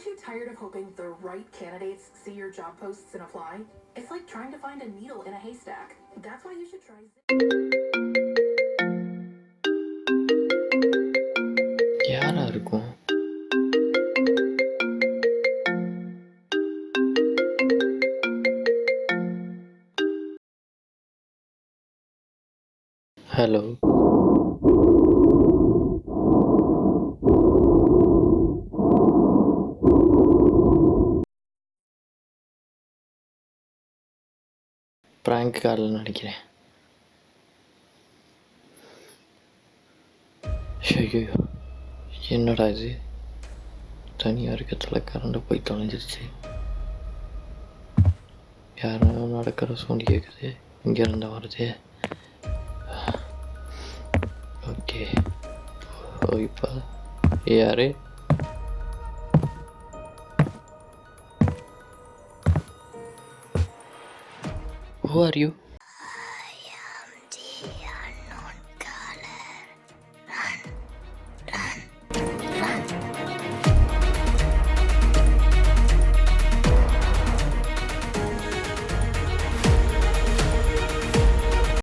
Aren't you tired of hoping the right candidates see your job posts and apply? It's like trying to find a needle in a haystack. That's why you should try. யாரா இருக்கும் hello prank காலில் நடிக்கிறேன் ஐயோ என்னடா இது தனியாக இருக்கத்தில் current போய் தொலைஞ்சிருச்சு யாரும் நடக்கிற சவுண்ட் கேட்குது இங்கேருந்து வருது ஓகே ஓ இப்போ யாரு Who are you?